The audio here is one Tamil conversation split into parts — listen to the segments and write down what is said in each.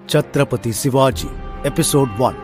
சத்ரபதி சிவாஜி எபிசோட் ஒன்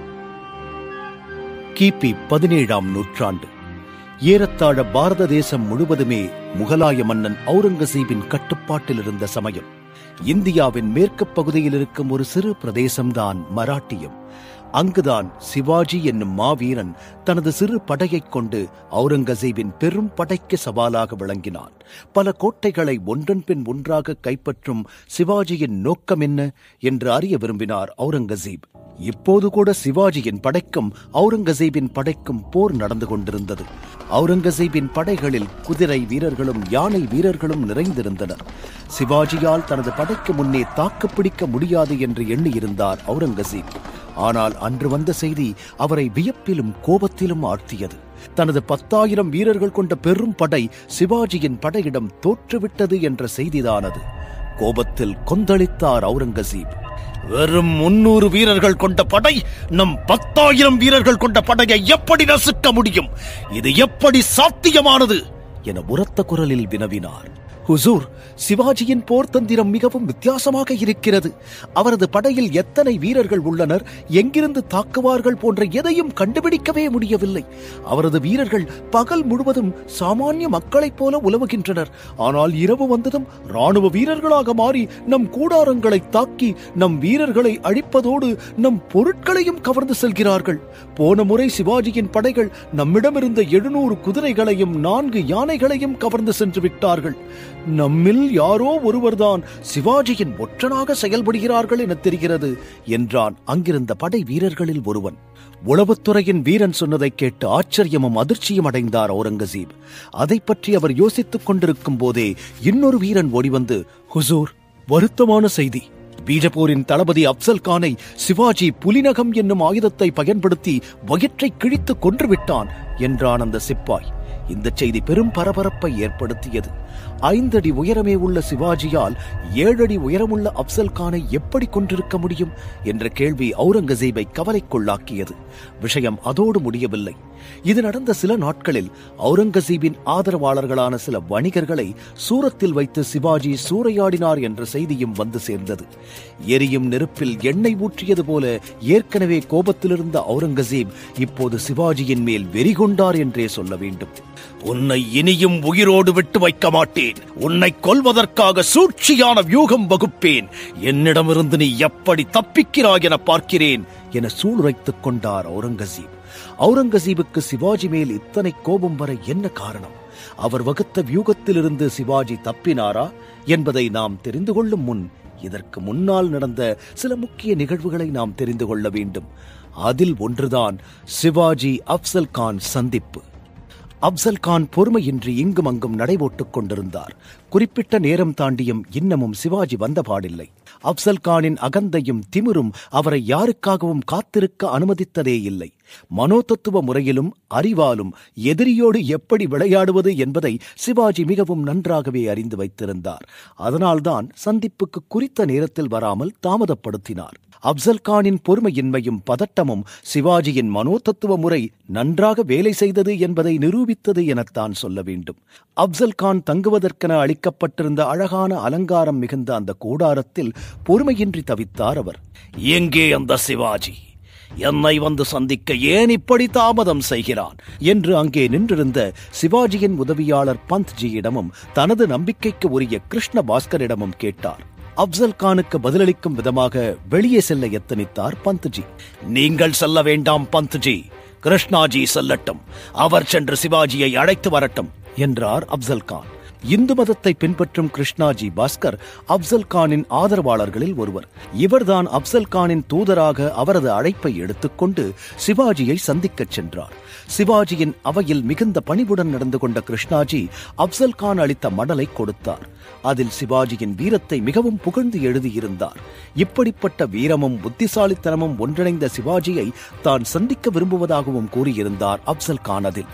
கிபி பதினேழாம் நூற்றாண்டு ஏறத்தாழ பாரத தேசம் முழுவதுமே முகலாய மன்னன் அவுரங்கசீபின் கட்டுப்பாட்டில் இருந்த சமயம் இந்தியாவின் மேற்குப் பகுதியில் இருக்கும் ஒரு சிறு பிரதேசம்தான் மராட்டியம் அங்குதான் சிவாஜி என்னும் மாவீரன் தனது சிறு படையைக் கொண்டு அவுரங்கசீபின் பெரும் படைக்கு சவாலாக விளங்கினான் பல கோட்டைகளை ஒன்றன் பின் ஒன்றாக கைப்பற்றும் சிவாஜியின் நோக்கம் என்ன என்று அறிய விரும்பினார் அவுரங்கசீப் இப்போது கூட சிவாஜியின் படைக்கும் அவுரங்கசீபின் படைக்கும் போர் நடந்து கொண்டிருந்தது அவுரங்கசீபின் படைகளில் குதிரை வீரர்களும் யானை வீரர்களும் நிறைந்திருந்தனர் சிவாஜியால் தனது படைக்கு முன்னே தாக்குப்பிடிக்க முடியாது என்று எண்ணியிருந்தார் அவுரங்கசீப் ஆனால் அன்று வந்த செய்தி அவரை வியப்பிலும் கோபத்திலும் ஆழ்த்தியது தனது பத்தாயிரம் வீரர்கள் கொண்ட பெரும் படை சிவாஜியின் படையிடம் தோற்றுவிட்டது என்ற செய்திதானது கோபத்தில் கொந்தளித்தார் அவுரங்கசீப் வெறும் முன்னூறு வீரர்கள் கொண்ட படை நம் பத்தாயிரம் வீரர்கள் கொண்ட படையை எப்படி நசுக்க முடியும் இது எப்படி சாத்தியமானது என உரத்த குரலில் வினவினார் ஹுசூர் சிவாஜியின் போர் தந்திரம் மிகவும் வித்தியாசமாக இருக்கிறது அவரது படையில் எத்தனை வீரர்கள் உள்ளனர் எங்கிருந்து தாக்குவார்கள் போன்ற எதையும் கண்டுபிடிக்கவே முடியவில்லை அவரது வீரர்கள் பகல் முழுவதும் சாமானிய மக்களைப் போல உலவுகின்றனர் ஆனால் இரவு வந்ததும் ராணுவ வீரர்களாக மாறி நம் கூடாரங்களை தாக்கி நம் வீரர்களை அழிப்பதோடு நம் பொருட்களையும் கவர்ந்து செல்கிறார்கள் போன முறை சிவாஜியின் படைகள் நம்மிடமிருந்த எழுநூறு குதிரைகளையும் நான்கு யானைகளையும் கவர்ந்து சென்று விட்டார்கள் நம்மில் யாரோ ஒருவர்தான் சிவாஜியின் ஒற்றனாக செயல்படுகிறார்கள் என தெரிகிறது என்றான் அங்கிருந்த படை வீரர்களில் ஒருவன் உளவுத்துறையின் வீரன் சொன்னதைக் கேட்டு ஆச்சரியமும் அதிர்ச்சியும் அடைந்தார் அவுரங்கசீப் அதை பற்றி அவர் யோசித்துக் கொண்டிருக்கும் போதே இன்னொரு வீரன் ஓடிவந்து ஹுசூர் வருத்தமான செய்தி பீஜப்பூரின் தளபதி அப்சல் கானை சிவாஜி புலிநகம் என்னும் ஆயுதத்தை பயன்படுத்தி வயிற்றை கிழித்து கொன்றுவிட்டான் என்றான் அந்த சிப்பாய் இந்த செய்தி பெரும் பரபரப்பை ஏற்படுத்தியது ஐந்தடி உயரமே உள்ள சிவாஜியால் ஏழடி உயரமுள்ள அப்சல் கானை எப்படி கொண்டிருக்க முடியும் என்ற கேள்வி அவுரங்கசீபை கவலைக்குள்ளாக்கியது விஷயம் அதோடு முடியவில்லை இது நடந்த சில நாட்களில் அவுரங்கசீபின் ஆதரவாளர்களான சில வணிகர்களை சூரத்தில் வைத்து சிவாஜி சூறையாடினார் என்ற செய்தியும் வந்து சேர்ந்தது எரியும் நெருப்பில் எண்ணெய் ஊற்றியது போல ஏற்கனவே கோபத்திலிருந்த அவுரங்கசீப் இப்போது சிவாஜியின் மேல் வெறிகொண்டார் என்றே சொல்ல வேண்டும் உன்னை இனியும் உயிரோடு விட்டு வைக்க மாட்டேன் உன்னை கொல்வதற்காக சூழ்ச்சியான வியூகம் வகுப்பேன் என்னிடமிருந்து நீ எப்படி தப்பிக்கிறாய் என பார்க்கிறேன் என சூளுரைத்துக் கொண்டார் அவுரங்கசீப் அவுரங்கசீபுக்கு சிவாஜி மேல் இத்தனை கோபம் வர என்ன காரணம் அவர் வகுத்த வியூகத்திலிருந்து சிவாஜி தப்பினாரா என்பதை நாம் தெரிந்து கொள்ளும் முன் இதற்கு முன்னால் நடந்த சில முக்கிய நிகழ்வுகளை நாம் தெரிந்து கொள்ள வேண்டும் அதில் ஒன்றுதான் சிவாஜி அப்சல் கான் சந்திப்பு அப்சல் கான் பொறுமையின்றி இங்கும் அங்கும் நடைபோட்டுக் கொண்டிருந்தார் குறிப்பிட்ட நேரம் தாண்டியும் இன்னமும் சிவாஜி வந்தபாடில்லை அப்சல் கானின் அகந்தையும் திமிரும் அவரை யாருக்காகவும் காத்திருக்க அனுமதித்ததே இல்லை மனோதத்துவ முறையிலும் அறிவாலும் எதிரியோடு எப்படி விளையாடுவது என்பதை சிவாஜி மிகவும் நன்றாகவே அறிந்து வைத்திருந்தார் அதனால்தான் சந்திப்புக்கு குறித்த நேரத்தில் வராமல் தாமதப்படுத்தினார் அப்சல் கானின் பொறுமையின்மையும் பதட்டமும் சிவாஜியின் மனோதத்துவ முறை நன்றாக வேலை செய்தது என்பதை நிரூபித்தது எனத்தான் சொல்ல வேண்டும் அப்சல் கான் தங்குவதற்கென அளிக்கப்பட்டிருந்த அழகான அலங்காரம் மிகுந்த அந்த கூடாரத்தில் பொறுமையின்றி தவித்தார் அவர் எங்கே அந்த சிவாஜி என்னை வந்து சந்திக்க ஏன் இப்படி தாமதம் செய்கிறான் என்று அங்கே நின்றிருந்த சிவாஜியின் உதவியாளர் பந்த்ஜியிடமும் தனது நம்பிக்கைக்கு உரிய கிருஷ்ண பாஸ்கரிடமும் கேட்டார் அப்சல் கானுக்கு பதிலளிக்கும் விதமாக வெளியே செல்ல எத்தனித்தார் பந்த்ஜி நீங்கள் செல்ல வேண்டாம் பந்த்ஜி கிருஷ்ணாஜி செல்லட்டும் அவர் சென்று சிவாஜியை அழைத்து வரட்டும் என்றார் அப்சல் கான் இந்து மதத்தை பின்பற்றும் கிருஷ்ணாஜி பாஸ்கர் அப்சல் கானின் ஆதரவாளர்களில் ஒருவர் இவர்தான் அப்சல் கானின் தூதராக அவரது அழைப்பை எடுத்துக்கொண்டு சிவாஜியை சந்திக்கச் சென்றார் சிவாஜியின் அவையில் மிகுந்த பணிவுடன் நடந்து கொண்ட கிருஷ்ணாஜி அப்சல் கான் அளித்த மடலை கொடுத்தார் அதில் சிவாஜியின் வீரத்தை மிகவும் புகழ்ந்து எழுதியிருந்தார் இப்படிப்பட்ட வீரமும் புத்திசாலித்தனமும் ஒன்றிணைந்த சிவாஜியை தான் சந்திக்க விரும்புவதாகவும் கூறியிருந்தார் அப்சல் கான் அதில்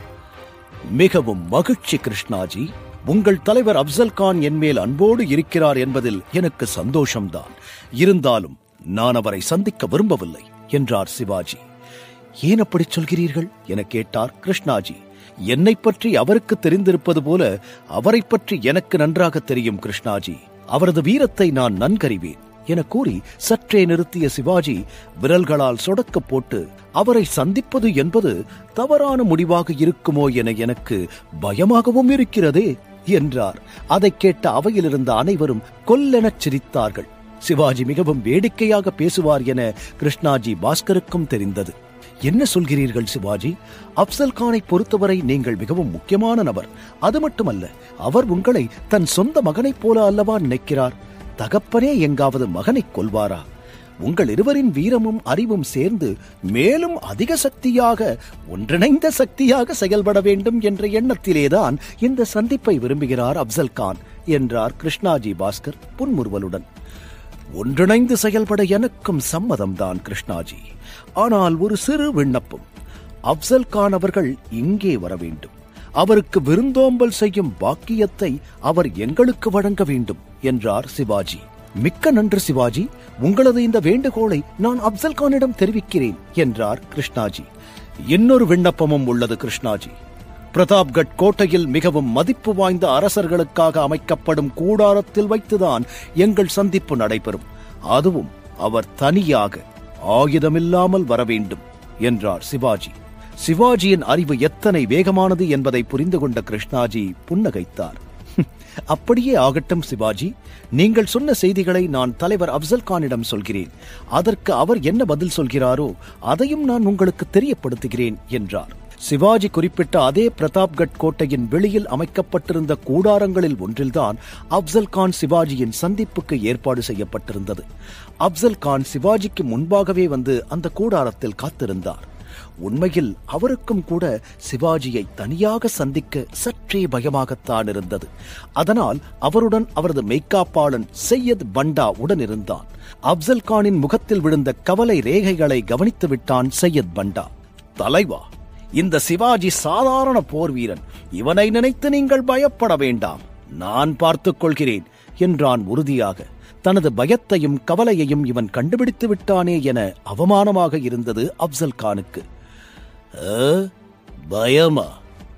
மிகவும் மகிழ்ச்சி கிருஷ்ணாஜி உங்கள் தலைவர் அப்சல் கான் என் மேல் அன்போடு இருக்கிறார் என்பதில் எனக்கு சந்தோஷம்தான் இருந்தாலும் நான் அவரை சந்திக்க விரும்பவில்லை என்றார் சிவாஜி ஏன் அப்படி சொல்கிறீர்கள் என கேட்டார் கிருஷ்ணாஜி என்னை பற்றி அவருக்கு தெரிந்திருப்பது போல அவரை பற்றி எனக்கு நன்றாக தெரியும் கிருஷ்ணாஜி அவரது வீரத்தை நான் நன்கறிவேன் என கூறி சற்றே நிறுத்திய சிவாஜி விரல்களால் சொடக்க போட்டு அவரை சந்திப்பது என்பது தவறான முடிவாக இருக்குமோ என எனக்கு பயமாகவும் இருக்கிறதே என்றார் அதைக் கேட்ட அவையில் இருந்த அனைவரும் கொல்லெனச் சிரித்தார்கள் சிவாஜி மிகவும் வேடிக்கையாக பேசுவார் என கிருஷ்ணாஜி பாஸ்கருக்கும் தெரிந்தது என்ன சொல்கிறீர்கள் சிவாஜி அப்சல் கானை பொறுத்தவரை நீங்கள் மிகவும் முக்கியமான நபர் அது மட்டுமல்ல அவர் உங்களை தன் சொந்த மகனைப் போல அல்லவா நினைக்கிறார் தகப்பனே எங்காவது மகனைக் கொல்வாரா உங்கள் இருவரின் வீரமும் அறிவும் சேர்ந்து மேலும் அதிக சக்தியாக ஒன்றிணைந்த சக்தியாக செயல்பட வேண்டும் என்ற எண்ணத்திலேதான் இந்த சந்திப்பை விரும்புகிறார் அப்சல் கான் என்றார் கிருஷ்ணாஜி பாஸ்கர் புன்முறுவலுடன் ஒன்றிணைந்து செயல்பட எனக்கும் சம்மதம்தான் கிருஷ்ணாஜி ஆனால் ஒரு சிறு விண்ணப்பம் அப்சல் கான் அவர்கள் இங்கே வர வேண்டும் அவருக்கு விருந்தோம்பல் செய்யும் பாக்கியத்தை அவர் எங்களுக்கு வழங்க வேண்டும் என்றார் சிவாஜி மிக்க நன்று சிவாஜி உங்களது இந்த வேண்டுகோளை நான் அப்சல் கானிடம் தெரிவிக்கிறேன் என்றார் கிருஷ்ணாஜி இன்னொரு விண்ணப்பமும் உள்ளது கிருஷ்ணாஜி பிரதாப்கட் கோட்டையில் மிகவும் மதிப்பு வாய்ந்த அரசர்களுக்காக அமைக்கப்படும் கூடாரத்தில் வைத்துதான் எங்கள் சந்திப்பு நடைபெறும் அதுவும் அவர் தனியாக ஆயுதமில்லாமல் வர வேண்டும் என்றார் சிவாஜி சிவாஜியின் அறிவு எத்தனை வேகமானது என்பதை புரிந்து கொண்ட கிருஷ்ணாஜி புன்னகைத்தார் அப்படியே ஆகட்டும் சிவாஜி நீங்கள் சொன்ன செய்திகளை நான் தலைவர் அப்சல் கானிடம் சொல்கிறேன் அதற்கு அவர் என்ன பதில் சொல்கிறாரோ அதையும் நான் உங்களுக்கு தெரியப்படுத்துகிறேன் என்றார் சிவாஜி குறிப்பிட்ட அதே பிரதாப்கட் கோட்டையின் வெளியில் அமைக்கப்பட்டிருந்த கூடாரங்களில் ஒன்றில்தான் அப்சல் கான் சிவாஜியின் சந்திப்புக்கு ஏற்பாடு செய்யப்பட்டிருந்தது அப்சல் கான் சிவாஜிக்கு முன்பாகவே வந்து அந்த கூடாரத்தில் காத்திருந்தார் உண்மையில் அவருக்கும் கூட சிவாஜியை தனியாக சந்திக்க சற்றே பயமாகத்தான் இருந்தது அதனால் அவருடன் அவரது மெய்காப்பாளன் சையத் பண்டா உடன் இருந்தான் அப்சல் கானின் முகத்தில் விழுந்த கவலை ரேகைகளை கவனித்து விட்டான் சையத் பண்டா தலைவா இந்த சிவாஜி சாதாரண போர் வீரன் இவனை நினைத்து நீங்கள் பயப்பட வேண்டாம் நான் பார்த்துக் கொள்கிறேன் என்றான் உறுதியாக தனது பயத்தையும் கவலையையும் இவன் கண்டுபிடித்து விட்டானே என அவமானமாக இருந்தது அப்சல் கானுக்கு பயமா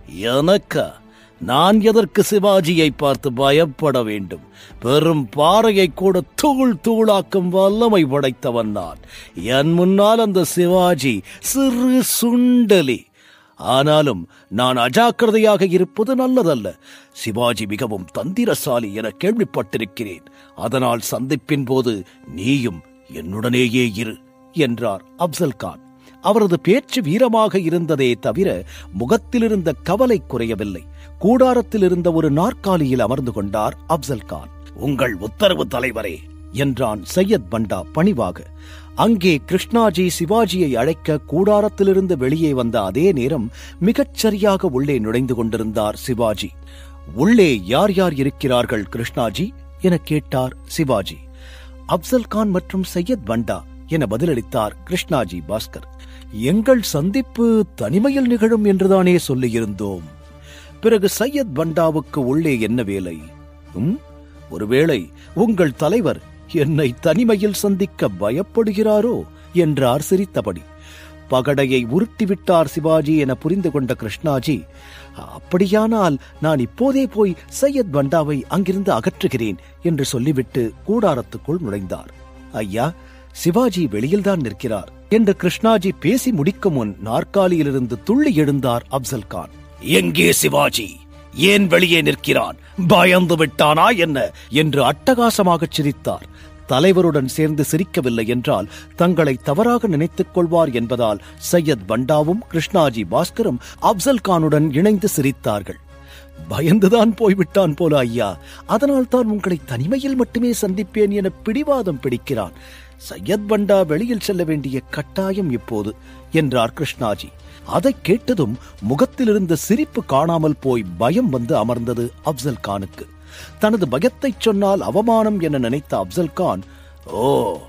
எனக்கா நான் எதற்கு சிவாஜியை பார்த்து பயப்பட வேண்டும் பெரும் பாறையை கூட தூள் தூளாக்கும் வல்லமை படைத்தவன் நான் என் முன்னால் அந்த சிவாஜி சிறு சுண்டலி ஆனாலும் நான் அஜாக்கிரதையாக இருப்பது நல்லதல்ல சிவாஜி மிகவும் தந்திரசாலி என கேள்விப்பட்டிருக்கிறேன் அதனால் சந்திப்பின் போது நீயும் என்னுடனேயே இரு என்றார் அப்சல் கான் அவரது பேச்சு வீரமாக இருந்ததே தவிர முகத்திலிருந்த கவலை குறையவில்லை கூடாரத்தில் இருந்த ஒரு நாற்காலியில் அமர்ந்து கொண்டார் அப்சல் கான் உங்கள் உத்தரவு தலைவரே என்றான் சையத் பண்டா பணிவாக அங்கே கிருஷ்ணாஜி சிவாஜியை அழைக்க கூடாரத்திலிருந்து வெளியே வந்த அதே நேரம் மிகச் சரியாக உள்ளே நுழைந்து கொண்டிருந்தார் சிவாஜி உள்ளே யார் யார் இருக்கிறார்கள் கிருஷ்ணாஜி என கேட்டார் சிவாஜி அப்சல் கான் மற்றும் சையத் பண்டா என பதிலளித்தார் கிருஷ்ணாஜி பாஸ்கர் எங்கள் சந்திப்பு தனிமையில் நிகழும் என்றுதானே சொல்லியிருந்தோம் பிறகு சையத் பண்டாவுக்கு உள்ளே என்ன வேலை ம்? ஒருவேளை உங்கள் தலைவர் என்னை தனிமையில் சந்திக்க பயப்படுகிறாரோ என்றார் சிரித்தபடி பகடையை உருட்டிவிட்டார் சிவாஜி என புரிந்து கொண்ட கிருஷ்ணாஜி அப்படியானால் நான் இப்போதே போய் சையத் பண்டாவை அங்கிருந்து அகற்றுகிறேன் என்று சொல்லிவிட்டு கூடாரத்துக்குள் நுழைந்தார் ஐயா சிவாஜி வெளியில்தான் நிற்கிறார் என்று கிருஷ்ணாஜி பேசி முடிக்கும் முன் நாற்காலியிலிருந்து துள்ளி எழுந்தார் அப்சல் கான் எங்கே சிவாஜி ஏன் வெளியே நிற்கிறான் பயந்து விட்டானா என்ன என்று அட்டகாசமாகச் சிரித்தார் தலைவருடன் சேர்ந்து சிரிக்கவில்லை என்றால் தங்களை தவறாக நினைத்துக் கொள்வார் என்பதால் சையத் பண்டாவும் கிருஷ்ணாஜி பாஸ்கரும் அப்சல் கானுடன் இணைந்து சிரித்தார்கள் பயந்துதான் போய்விட்டான் போல ஐயா அதனால் தான் உங்களை தனிமையில் மட்டுமே சந்திப்பேன் என பிடிவாதம் பிடிக்கிறான் சையத் பண்டா வெளியில் செல்ல வேண்டிய கட்டாயம் இப்போது என்றார் கிருஷ்ணாஜி அதைக் கேட்டதும் முகத்தில் இருந்த சிரிப்பு காணாமல் போய் பயம் வந்து அமர்ந்தது அப்சல் கானுக்கு தனது பயத்தைச் சொன்னால் அவமானம் என நினைத்த அப்சல் கான் ஓ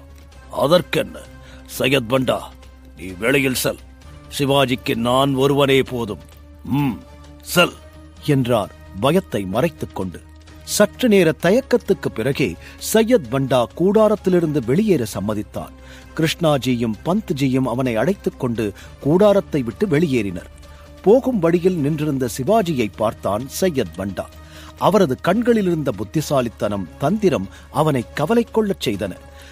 அதற்கென்ன சையத் பண்டா நீ வெளியில் செல் சிவாஜிக்கு நான் ஒருவனே போதும் ம் செல் என்றார் பயத்தை மறைத்துக் கொண்டு சற்று நேர தயக்கத்துக்கு பிறகே சையத் பண்டா கூடாரத்திலிருந்து வெளியேற சம்மதித்தான் கிருஷ்ணாஜியும் பந்த்ஜியும் அவனை அழைத்துக் கொண்டு கூடாரத்தை விட்டு வெளியேறினர் போகும் வழியில் நின்றிருந்த சிவாஜியை பார்த்தான் சையத் பண்டா அவரது கண்களில் இருந்த புத்திசாலித்தனம் தந்திரம் அவனை கவலை கொள்ளச் செய்தன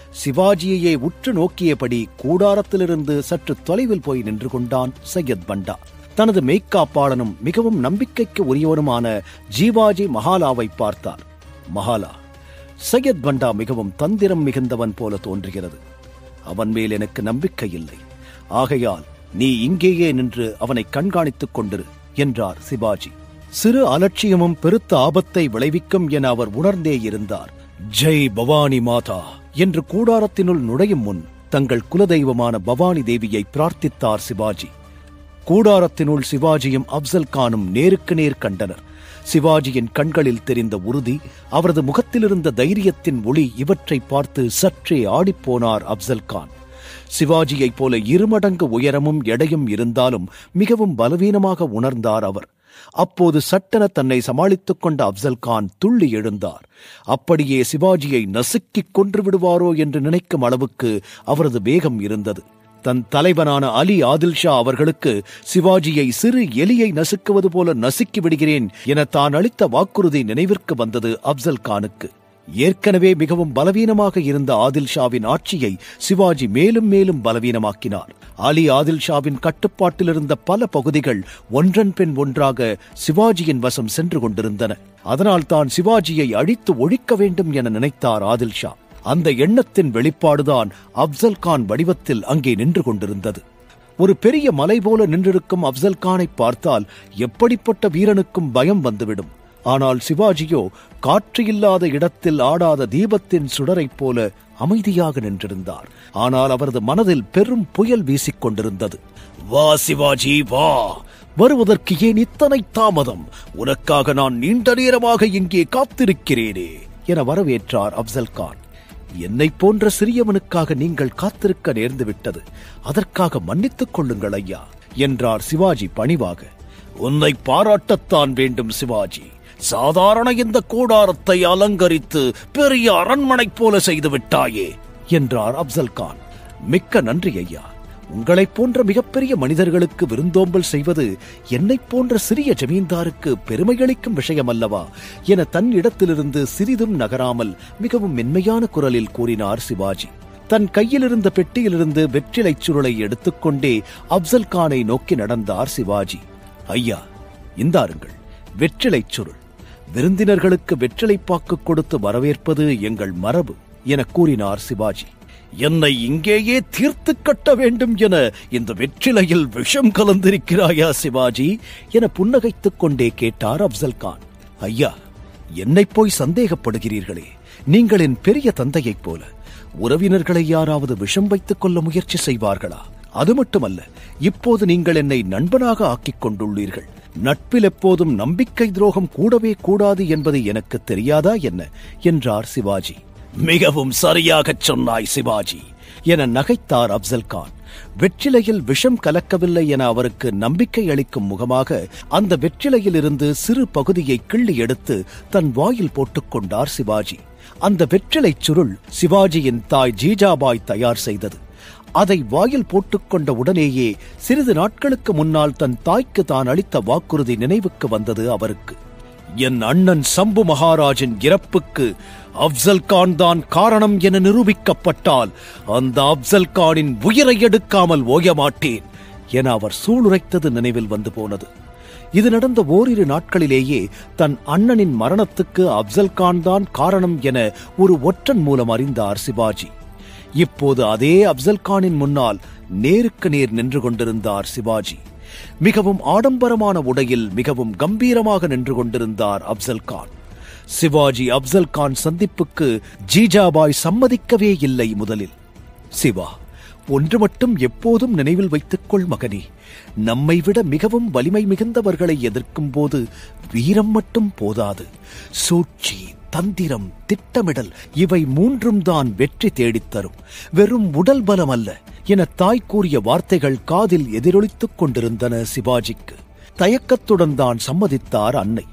சிவாஜியையே உற்று நோக்கியபடி கூடாரத்திலிருந்து சற்று தொலைவில் போய் நின்று கொண்டான் சையத் பண்டா தனது மெய்க்காப்பாளனும் மிகவும் நம்பிக்கைக்கு உரியவனுமான ஜீவாஜி மஹாலாவை பார்த்தார் மஹாலா சையத் பண்டா மிகவும் தந்திரம் மிகுந்தவன் போல தோன்றுகிறது அவன் மேல் எனக்கு நம்பிக்கை இல்லை ஆகையால் நீ இங்கேயே நின்று அவனை கண்காணித்துக் கொண்டிரு என்றார் சிவாஜி சிறு அலட்சியமும் பெருத்த ஆபத்தை விளைவிக்கும் என அவர் உணர்ந்தே இருந்தார் ஜெய் பவானி மாதா என்று கூடாரத்தினுள் நுழையும் முன் தங்கள் குலதெய்வமான பவானி தேவியை பிரார்த்தித்தார் சிவாஜி கூடாரத்தினுள் சிவாஜியும் அப்சல் கானும் நேருக்கு நேர் கண்டனர் சிவாஜியின் கண்களில் தெரிந்த உறுதி அவரது முகத்திலிருந்த தைரியத்தின் ஒளி இவற்றை பார்த்து சற்றே ஆடிப்போனார் அப்சல் கான் சிவாஜியைப் போல இருமடங்கு உயரமும் எடையும் இருந்தாலும் மிகவும் பலவீனமாக உணர்ந்தார் அவர் அப்போது சட்டென தன்னை சமாளித்துக் கொண்ட அப்சல் கான் துள்ளி எழுந்தார் அப்படியே சிவாஜியை நசுக்கிக் கொன்று விடுவாரோ என்று நினைக்கும் அளவுக்கு அவரது வேகம் இருந்தது தன் தலைவனான அலி ஆதில் ஷா அவர்களுக்கு சிவாஜியை சிறு எலியை நசுக்குவது போல நசுக்கி விடுகிறேன் என தான் அளித்த வாக்குறுதி நினைவிற்கு வந்தது அப்சல் கானுக்கு ஏற்கனவே மிகவும் பலவீனமாக இருந்த ஆதில் ஷாவின் ஆட்சியை சிவாஜி மேலும் மேலும் பலவீனமாக்கினார் அலி ஆதில் ஷாவின் கட்டுப்பாட்டில் இருந்த பல பகுதிகள் ஒன்றன் பின் ஒன்றாக சிவாஜியின் வசம் சென்று கொண்டிருந்தன அதனால் தான் சிவாஜியை அழித்து ஒழிக்க வேண்டும் என நினைத்தார் ஆதில் ஷா அந்த எண்ணத்தின் வெளிப்பாடுதான் அப்சல் கான் வடிவத்தில் அங்கே நின்று கொண்டிருந்தது ஒரு பெரிய மலை போல நின்றிருக்கும் அப்சல் கானை பார்த்தால் எப்படிப்பட்ட வீரனுக்கும் பயம் வந்துவிடும் ஆனால் சிவாஜியோ காற்று இல்லாத இடத்தில் ஆடாத தீபத்தின் சுடரைப் போல அமைதியாக நின்றிருந்தார் ஆனால் அவரது மனதில் பெரும் புயல் வீசிக் கொண்டிருந்தது வா சிவாஜி வா வருவதற்கு ஏன் இத்தனை தாமதம் உனக்காக நான் நீண்ட நேரமாக இங்கே காத்திருக்கிறேனே என வரவேற்றார் அப்சல் கான் என்னைப் போன்ற சிறியவனுக்காக நீங்கள் காத்திருக்க நேர்ந்து விட்டது அதற்காக மன்னித்துக் கொள்ளுங்கள் ஐயா என்றார் சிவாஜி பணிவாக உன்னை பாராட்டத்தான் வேண்டும் சிவாஜி சாதாரண இந்த கூடாரத்தை அலங்கரித்து பெரிய அரண்மனை போல செய்து விட்டாயே என்றார் அப்சல் கான் மிக்க நன்றி ஐயா உங்களைப் போன்ற மிகப்பெரிய மனிதர்களுக்கு விருந்தோம்பல் செய்வது என்னைப் போன்ற சிறிய ஜமீன்தாருக்கு பெருமையளிக்கும் விஷயம் அல்லவா என தன் இடத்திலிருந்து சிறிதும் நகராமல் மிகவும் மென்மையான குரலில் கூறினார் சிவாஜி தன் கையிலிருந்த பெட்டியிலிருந்து வெற்றிலைச் சுருளை எடுத்துக்கொண்டே அப்சல் கானை நோக்கி நடந்தார் சிவாஜி ஐயா இந்தாருங்கள் வெற்றிலைச் சுருள் விருந்தினர்களுக்கு வெற்றிலைப்பாக்கு கொடுத்து வரவேற்பது எங்கள் மரபு என கூறினார் சிவாஜி என்னை இங்கேயே தீர்த்து கட்ட வேண்டும் என இந்த வெற்றிலையில் விஷம் கலந்திருக்கிறாயா சிவாஜி என புன்னகைத்துக் கொண்டே கேட்டார் அப்சல் கான் ஐயா என்னை போய் சந்தேகப்படுகிறீர்களே நீங்கள் என் பெரிய தந்தையைப் போல உறவினர்களை யாராவது விஷம் வைத்துக் கொள்ள முயற்சி செய்வார்களா அது மட்டுமல்ல இப்போது நீங்கள் என்னை நண்பனாக ஆக்கிக் கொண்டுள்ளீர்கள் நட்பில் எப்போதும் நம்பிக்கை துரோகம் கூடவே கூடாது என்பது எனக்கு தெரியாதா என்ன என்றார் சிவாஜி மிகவும் சரியாகச் சொன்னாய் சிவாஜி என நகைத்தார் அப்சல் கான் வெற்றிலையில் விஷம் கலக்கவில்லை என அவருக்கு நம்பிக்கை அளிக்கும் முகமாக அந்த வெற்றிலையில் இருந்து சிறு பகுதியை கிள்ளி எடுத்து தன் வாயில் போட்டுக் கொண்டார் சிவாஜி அந்த வெற்றிலைச் சுருள் சிவாஜியின் தாய் ஜீஜாபாய் தயார் செய்தது அதை வாயில் போட்டுக்கொண்ட உடனேயே சிறிது நாட்களுக்கு முன்னால் தன் தாய்க்கு தான் அளித்த வாக்குறுதி நினைவுக்கு வந்தது அவருக்கு என் அண்ணன் சம்பு மகாராஜின் இறப்புக்கு அப்சல் கான் தான் காரணம் என நிரூபிக்கப்பட்டால் அந்த அப்சல் கானின் உயிரை எடுக்காமல் ஓயமாட்டேன் என அவர் சூளுரைத்தது நினைவில் வந்து போனது இது நடந்த ஓரிரு நாட்களிலேயே தன் அண்ணனின் மரணத்துக்கு அப்சல் கான் தான் காரணம் என ஒரு ஒற்றன் மூலம் அறிந்தார் சிவாஜி இப்போது அதே அப்சல் கானின் முன்னால் நேருக்கு நேர் நின்று கொண்டிருந்தார் சிவாஜி மிகவும் ஆடம்பரமான உடையில் மிகவும் கம்பீரமாக நின்று கொண்டிருந்தார் அப்சல் கான் சிவாஜி அப்சல் கான் சந்திப்புக்கு ஜீஜாபாய் சம்மதிக்கவே இல்லை முதலில் சிவா ஒன்று மட்டும் எப்போதும் நினைவில் வைத்துக்கொள் மகனே நம்மை விட மிகவும் வலிமை மிகுந்தவர்களை எதிர்க்கும் போது வீரம் மட்டும் போதாது சூழ்ச்சி தந்திரம் திட்டமிடல் இவை மூன்றும் தான் வெற்றி தேடித் தரும் வெறும் உடல் பலம் அல்ல என தாய் கூறிய வார்த்தைகள் காதில் எதிரொலித்துக் கொண்டிருந்தன சிவாஜிக்கு தயக்கத்துடன் தான் சம்மதித்தார் அன்னை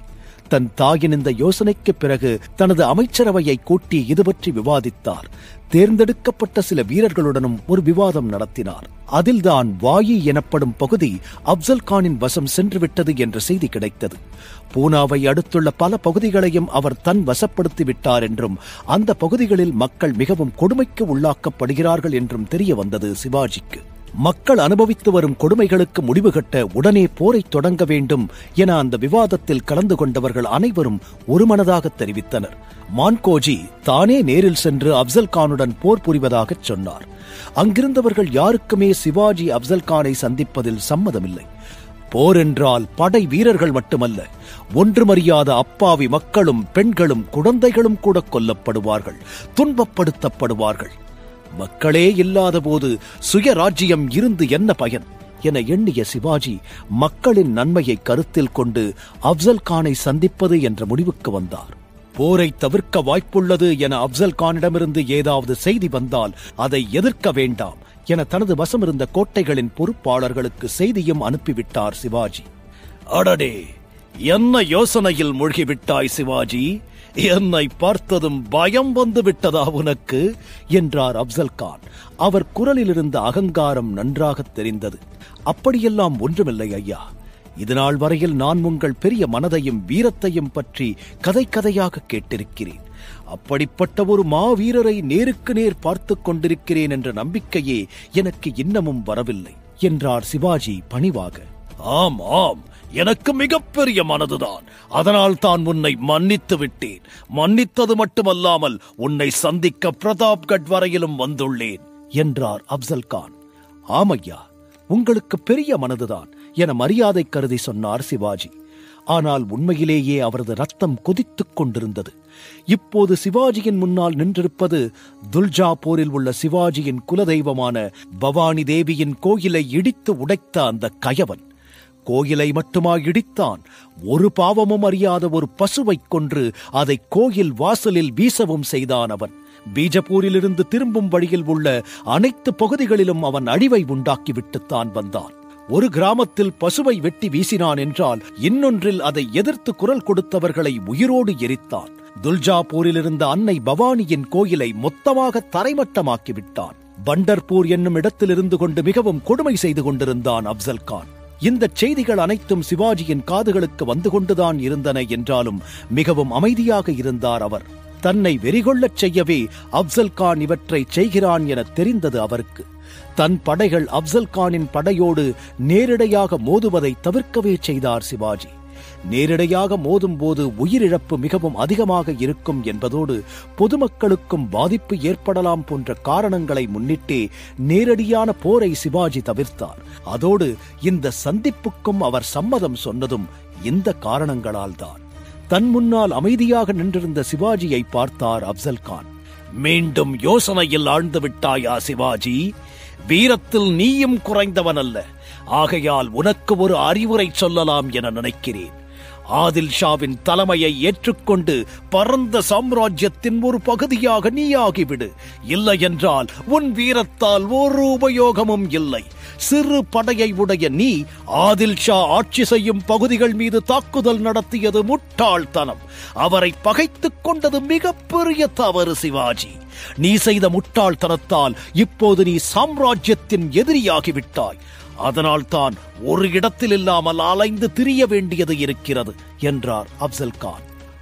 தன் தாயின் இந்த யோசனைக்கு பிறகு தனது அமைச்சரவையை கூட்டி இது பற்றி விவாதித்தார் தேர்ந்தெடுக்கப்பட்ட சில வீரர்களுடனும் ஒரு விவாதம் நடத்தினார் அதில்தான் வாயி எனப்படும் பகுதி அப்சல் கானின் வசம் சென்றுவிட்டது என்ற செய்தி கிடைத்தது பூனாவை அடுத்துள்ள பல பகுதிகளையும் அவர் தன் வசப்படுத்தி விட்டார் என்றும் அந்த பகுதிகளில் மக்கள் மிகவும் கொடுமைக்கு உள்ளாக்கப்படுகிறார்கள் என்றும் தெரிய வந்தது சிவாஜிக்கு மக்கள் அனுபவித்து வரும் கொடுமைகளுக்கு முடிவு கட்ட உடனே போரை தொடங்க வேண்டும் என அந்த விவாதத்தில் கலந்து கொண்டவர்கள் அனைவரும் ஒருமனதாக தெரிவித்தனர் மான்கோஜி தானே நேரில் சென்று அப்சல் கானுடன் போர் புரிவதாகச் சொன்னார் அங்கிருந்தவர்கள் யாருக்குமே சிவாஜி அப்சல் கானை சந்திப்பதில் சம்மதமில்லை போர் என்றால் படை வீரர்கள் மட்டுமல்ல ஒன்றுமறியாத அப்பாவி மக்களும் பெண்களும் குழந்தைகளும் கூட கொல்லப்படுவார்கள் துன்பப்படுத்தப்படுவார்கள் மக்களே இல்லாதபோது சுயராஜ்யம் இருந்து என்ன பயன் என எண்ணிய சிவாஜி மக்களின் நன்மையை கருத்தில் கொண்டு அப்சல் கானை சந்திப்பது என்ற முடிவுக்கு வந்தார் போரை தவிர்க்க வாய்ப்புள்ளது என அப்சல் கானிடமிருந்து ஏதாவது செய்தி வந்தால் அதை எதிர்க்க வேண்டாம் என தனது வசமிருந்த கோட்டைகளின் பொறுப்பாளர்களுக்கு செய்தியும் அனுப்பிவிட்டார் சிவாஜி அடடே என்ன யோசனையில் மூழ்கிவிட்டாய் சிவாஜி என்னை பார்த்ததும் பயம் வந்து விட்டதா உனக்கு என்றார் அப்சல் கான் அவர் குரலில் இருந்த அகங்காரம் நன்றாக தெரிந்தது அப்படியெல்லாம் ஒன்றுமில்லை ஐயா இதுநாள் வரையில் நான் உங்கள் பெரிய மனதையும் வீரத்தையும் பற்றி கதை கதையாக கேட்டிருக்கிறேன் அப்படிப்பட்ட ஒரு மாவீரரை நேருக்கு நேர் பார்த்துக் கொண்டிருக்கிறேன் என்ற நம்பிக்கையே எனக்கு இன்னமும் வரவில்லை என்றார் சிவாஜி பணிவாக ஆம் ஆம் எனக்கு மிகப்பெரிய மனதுதான் அதனால் தான் உன்னை மன்னித்து விட்டேன் மன்னித்தது மட்டுமல்லாமல் உன்னை சந்திக்க பிரதாப்கட் வரையிலும் வந்துள்ளேன் என்றார் அப்சல் கான் ஆமையா உங்களுக்கு பெரிய மனதுதான் என மரியாதை கருதி சொன்னார் சிவாஜி ஆனால் உண்மையிலேயே அவரது ரத்தம் கொதித்துக் கொண்டிருந்தது இப்போது சிவாஜியின் முன்னால் நின்றிருப்பது துல்ஜாபூரில் உள்ள சிவாஜியின் குலதெய்வமான பவானி தேவியின் கோயிலை இடித்து உடைத்த அந்த கயவன் கோயிலை மட்டுமா இடித்தான் ஒரு பாவமும் அறியாத ஒரு பசுவைக் கொன்று அதை கோயில் வாசலில் வீசவும் செய்தான் அவன் பீஜப்பூரிலிருந்து திரும்பும் வழியில் உள்ள அனைத்து பகுதிகளிலும் அவன் அழிவை உண்டாக்கிவிட்டுத்தான் வந்தான் ஒரு கிராமத்தில் பசுவை வெட்டி வீசினான் என்றால் இன்னொன்றில் அதை எதிர்த்து குரல் கொடுத்தவர்களை உயிரோடு எரித்தான் துல்ஜாபூரில் இருந்த அன்னை பவானியின் கோயிலை மொத்தமாக தரைமட்டமாக்கி விட்டான் பண்டர்பூர் என்னும் இடத்தில் இருந்து கொண்டு மிகவும் கொடுமை செய்து கொண்டிருந்தான் அப்சல் கான் இந்த செய்திகள் அனைத்தும் சிவாஜியின் காதுகளுக்கு வந்து கொண்டுதான் இருந்தன என்றாலும் மிகவும் அமைதியாக இருந்தார் அவர் தன்னை வெறிகொள்ளச் செய்யவே அப்சல் கான் இவற்றை செய்கிறான் என தெரிந்தது அவருக்கு தன் படைகள் அப்சல் கானின் படையோடு நேரிடையாக மோதுவதை தவிர்க்கவே செய்தார் சிவாஜி நேரிடையாக மோதும் போது உயிரிழப்பு மிகவும் அதிகமாக இருக்கும் என்பதோடு பொதுமக்களுக்கும் பாதிப்பு ஏற்படலாம் போன்ற காரணங்களை முன்னிட்டே நேரடியான போரை சிவாஜி தவிர்த்தார் அதோடு இந்த சந்திப்புக்கும் அவர் சம்மதம் சொன்னதும் இந்த காரணங்களால் தான் தன் முன்னால் அமைதியாக நின்றிருந்த சிவாஜியை பார்த்தார் அப்சல் கான் மீண்டும் யோசனையில் ஆழ்ந்து விட்டாயா சிவாஜி வீரத்தில் நீயும் குறைந்தவன் அல்ல ஆகையால் உனக்கு ஒரு அறிவுரை சொல்லலாம் என நினைக்கிறேன் ஆதில் ஷாவின் தலைமையை ஏற்றுக்கொண்டு பரந்த சாம்ராஜ்யத்தின் ஒரு பகுதியாக நீ ஆகிவிடு இல்லை என்றால் உன் வீரத்தால் ஒரு உபயோகமும் இல்லை சிறு படையை உடைய நீ ஆதில் ஷா ஆட்சி செய்யும் பகுதிகள் மீது தாக்குதல் நடத்தியது முட்டாள்தனம் அவரை பகைத்துக் கொண்டது மிகப்பெரிய தவறு சிவாஜி நீ செய்த முட்டாள்தனத்தால் இப்போது நீ சாம்ராஜ்யத்தின் எதிரியாகிவிட்டாய் அதனால்தான் ஒரு இடத்தில் இல்லாமல் அலைந்து திரிய வேண்டியது இருக்கிறது என்றார் அப்சல் கான்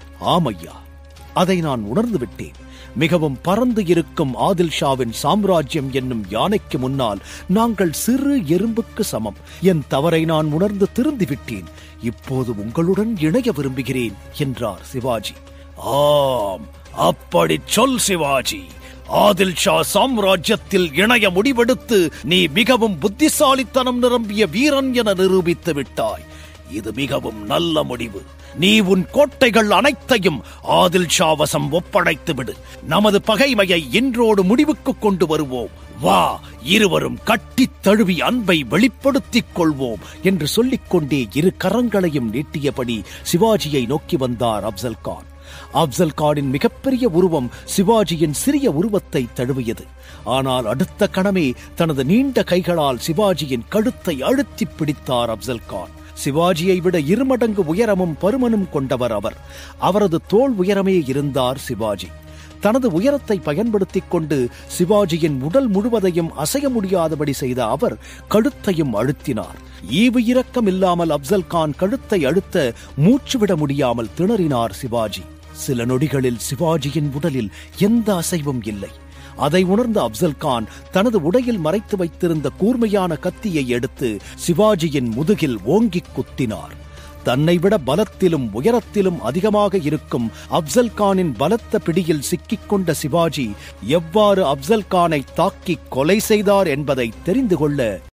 ஆமையா அதை நான் உணர்ந்து விட்டேன் மிகவும் பறந்து இருக்கும் ஆதில் ஷாவின் சாம்ராஜ்யம் என்னும் யானைக்கு முன்னால் நாங்கள் சிறு எறும்புக்கு சமம் என் தவறை நான் உணர்ந்து திருந்தி விட்டேன் இப்போது உங்களுடன் இணைய விரும்புகிறேன் என்றார் சிவாஜி ஆம் அப்படி சொல் சிவாஜி ஆதில் ஷா சாம்ராஜ்யத்தில் இணைய முடிவெடுத்து நீ மிகவும் புத்திசாலித்தனம் நிரம்பிய வீரன் என நிரூபித்து விட்டாய் இது மிகவும் நல்ல முடிவு நீ உன் கோட்டைகள் அனைத்தையும் ஆதில் ஷா வசம் ஒப்படைத்து விடு நமது பகைமையை இன்றோடு முடிவுக்கு கொண்டு வருவோம் வா இருவரும் கட்டித் தழுவி அன்பை வெளிப்படுத்திக் கொள்வோம் என்று சொல்லிக் கொண்டே இரு கரங்களையும் நீட்டியபடி சிவாஜியை நோக்கி வந்தார் அப்சல் கான் அப்சல் கானின் மிகப்பெரிய உருவம் சிவாஜியின் சிறிய உருவத்தை தழுவியது ஆனால் அடுத்த கணமே தனது நீண்ட கைகளால் சிவாஜியின் கழுத்தை அழுத்திப் பிடித்தார் அப்சல் கான் சிவாஜியை விட இருமடங்கு உயரமும் பருமனும் கொண்டவர் அவர் அவரது தோல் உயரமே இருந்தார் சிவாஜி தனது உயரத்தை பயன்படுத்திக் கொண்டு சிவாஜியின் உடல் முழுவதையும் அசைய முடியாதபடி செய்த அவர் கழுத்தையும் அழுத்தினார் ஈவு இரக்கம் இல்லாமல் அப்சல் கான் கழுத்தை அழுத்த மூச்சுவிட முடியாமல் திணறினார் சிவாஜி சில நொடிகளில் சிவாஜியின் உடலில் எந்த அசைவும் இல்லை அதை உணர்ந்த அப்சல் கான் தனது உடையில் மறைத்து வைத்திருந்த கூர்மையான கத்தியை எடுத்து சிவாஜியின் முதுகில் ஓங்கிக் குத்தினார் தன்னை விட பலத்திலும் உயரத்திலும் அதிகமாக இருக்கும் அப்சல் கானின் பலத்த பிடியில் சிக்கிக்கொண்ட சிவாஜி எவ்வாறு அப்சல் கானை தாக்கி கொலை செய்தார் என்பதை தெரிந்து கொள்ள